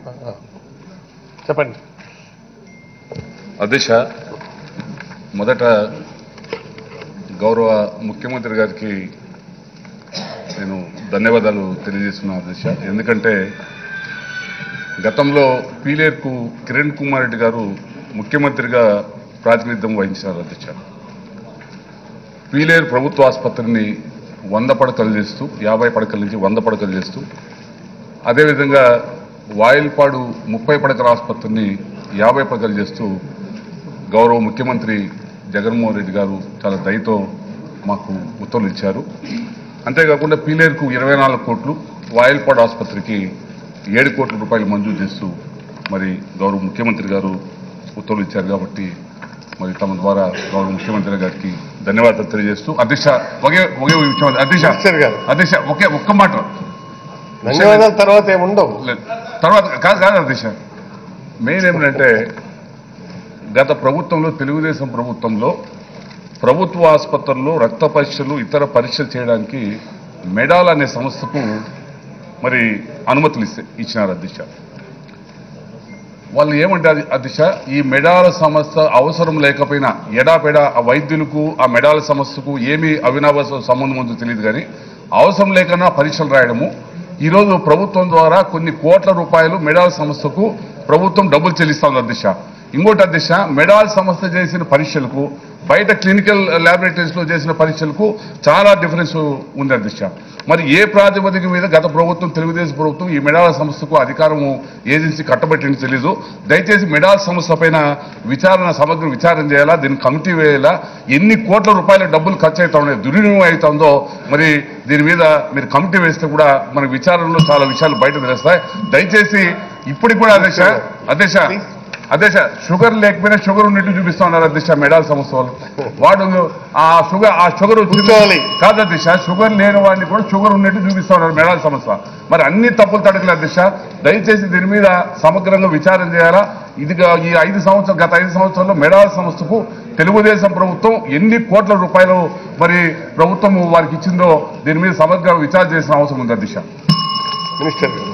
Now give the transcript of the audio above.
చెప్పండి అధ్యక్ష మొదట గౌరవ ముఖ్యమంత్రి గారికి నేను ధన్యవాదాలు తెలియజేస్తున్నాను అధ్యక్ష ఎందుకంటే గతంలో పీలేర్కు కిరణ్ కుమార్ రెడ్డి గారు ముఖ్యమంత్రిగా ప్రాతినిధ్యం వహించారు అధ్యక్ష పీలేరు ప్రభుత్వ ఆసుపత్రిని వంద పడకలు చేస్తూ యాభై పడకల నుంచి వంద పడకలు చేస్తూ అదేవిధంగా వాయిల్పాడు ముప్పై పడకల ఆసుపత్రిని యాభై పడకలు చేస్తూ గౌరవ ముఖ్యమంత్రి జగన్మోహన్ రెడ్డి గారు చాలా దయతో మాకు ఉత్తర్వులు ఇచ్చారు అంతేకాకుండా పీలేరుకు ఇరవై నాలుగు కోట్లు వాయిల్పాడు ఆసుపత్రికి ఏడు కోట్ల రూపాయలు మంజూరు చేస్తూ మరి గౌరవ ముఖ్యమంత్రి గారు ఉత్తర్వులు ఇచ్చారు కాబట్టి మరి తమ ద్వారా గౌరవ ముఖ్యమంత్రి గారికి ధన్యవాదాలు తెలియజేస్తూ అధ్యక్ష ఒకే ఒకే విషయం అధ్యక్ష మినిస్టర్ గారు. అధ్యక్ష ఒకే ఒక్క మాట ధన్యవాదాల తర్వాత ఏముండవు లేదు. తర్వాత కాదు కాదు అధ్యక్ష మెయిన్ ఏమిటంటే గత ప్రభుత్వంలో తెలుగుదేశం ప్రభుత్వంలో ప్రభుత్వ ఆసుపత్రుల్లో రక్త పరీక్షలు ఇతర పరీక్షలు చేయడానికి మెడాల్ అనే సంస్థకు మరి అనుమతులు ఇస్తే ఇచ్చినారు అధ్యక్ష వాళ్ళు ఏమంటే అది అధ్యక్ష ఈ మెడాల సంస్థ అవసరం లేకపోయినా ఎడాపెడా ఆ వైద్యులకు ఆ మెడాల సంస్థకు ఏమీ అవినాభ సంబంధం ఉందో తెలియదు కానీ అవసరం లేకన్నా పరీక్షలు రాయడము ఈరోజు ప్రభుత్వం ద్వారా కొన్ని కోట్ల రూపాయలు మెడాల్ సంస్థకు ప్రభుత్వం డబ్బులు చెల్లిస్తుంది అధ్యక్ష ఇంకోటి అధ్యక్ష మెడాల్ సంస్థ చేసిన పరీక్షలకు బయట క్లినికల్ ల్యాబొరేటరీస్లో చేసిన పరీక్షలకు చాలా డిఫరెన్స్ ఉంది అధ్యక్ష మరి ఏ ప్రాతిపదిక మీద గత ప్రభుత్వం తెలుగుదేశం ప్రభుత్వం ఈ మెడాల్ సంస్థకు అధికారము ఏజెన్సీ కట్టబెట్టింది తెలీదు దయచేసి మెడాల్ సంస్థ పైన విచారణ సమగ్ర విచారణ చేయాలా దీన్ని కమిటీ వేయాలా ఎన్ని కోట్ల రూపాయల డబ్బులు ఖర్చు అవుతా ఉన్నాయి దుర్వినియోగం అవుతుందో మరి దీని మీద మీరు కమిటీ వేస్తే కూడా మన విచారణలో చాలా విషయాలు బయట తెలుస్తాయి దయచేసి ఇప్పటికి కూడా అధ్యక్ష అధ్యక్ష అధ్యక్ష షుగర్ లేకపోయినా షుగర్ ఉన్నట్టు చూపిస్తా ఉన్నారు అధ్యక్ష మెడాల్ సంస్థ వాళ్ళు వాడు ఆ షుగర్ ఆ షుగర్ కూర్చోవాలి. కాదు అధ్యక్ష షుగర్ లేని వాడిని కూడా షుగర్ ఉన్నట్టు చూపిస్తా ఉన్నారు మెడాల్ సంస్థ మరి అన్ని తప్పులు తడకలు అధ్యక్ష దయచేసి దీని మీద సమగ్రంగా విచారణ చేయాలా ఇదిగా ఈ ఐదు సంవత్సరాలు గత ఐదు సంవత్సరాల్లో మెడాల్ సంస్థకు తెలుగుదేశం ప్రభుత్వం ఎన్ని కోట్ల రూపాయలు మరి ప్రభుత్వం వారికి ఇచ్చిందో దీని మీద సమగ్ర విచారణ చేసిన అవసరం ఉంది అధ్యక్ష మినిస్టర్ గారు